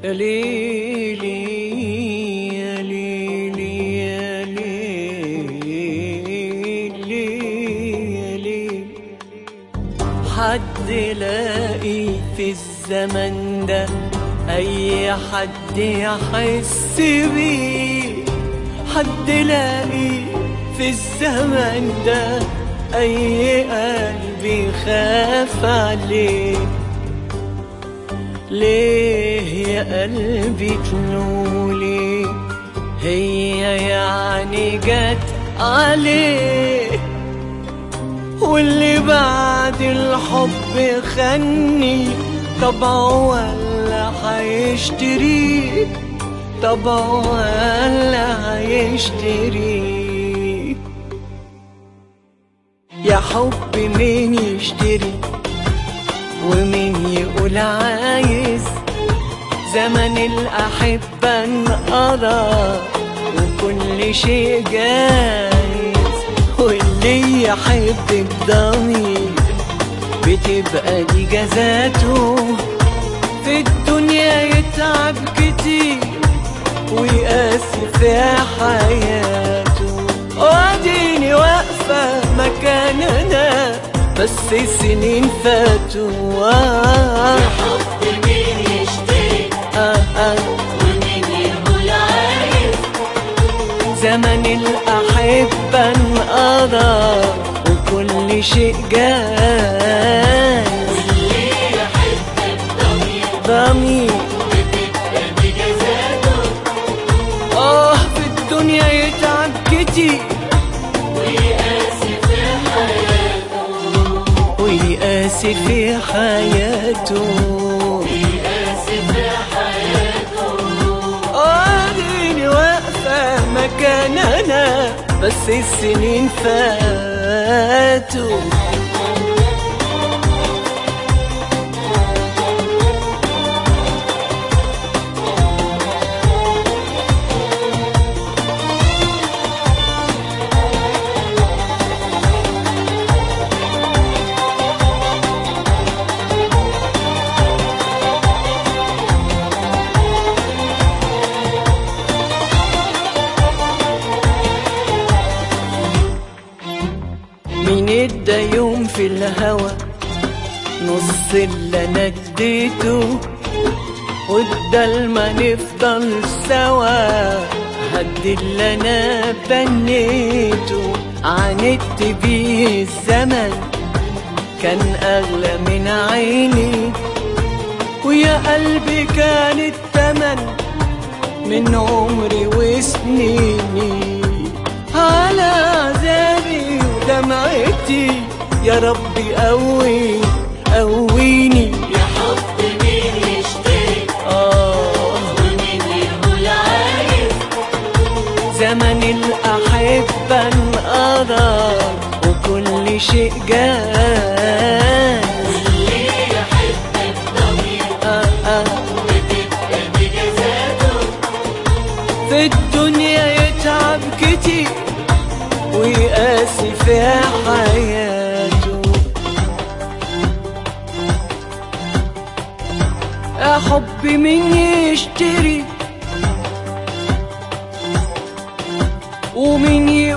يا ليلي يا ليلي يا ليلي يا ليلي حد لاقي في الزمن ده اي حد يحس بيه حد لاقي في الزمن ده اي قلب يخاف عليه ليه يا قلبي تنولي هي يعني جت عليه واللي بعد الحب خني طبعه ولا هيشتريه طبعه ولا هيشتريه يا حب مين يشتري ومين يقول عايز زمن الأحبة انقضى وكل شيء جايز واللي يحب بضمير بتبقى دي جزاته في الدنيا يتعب كتير ويقاسي في حياته واديني واقفة مكان انا بس سنين فاتوا آه حب مين يشتري آه آه ومين يقول عايز زمن الأحبة انقضى وكل شيء جاي اللي يحب بضمير ضمير بتبقى بجزاته آه في الدنيا يتعب كتير ويقاسي في حياته ويقاسي في حياته ويقاسي في حياته اديني واقفة مكان انا بس السنين فاتوا مين ادى يوم في الهوى نص اللي انا اديته وادى ما نفضل سوا هدي اللي انا بنيته عاندت بيه الزمن كان اغلى من عيني ويا قلبي كان التمن من عمري وسنيني على عذابي ودمعتي يا ربي قوي قويني يا حب مين يشتري آه ومين يقول عايز زمن الأحبة انقضى وكل شيء جاي اللي يحب بضمير آه آه بتبقى بجزاته في الدنيا يتعب كتير ويقاسي في حياته يا حب مين يشتري ومين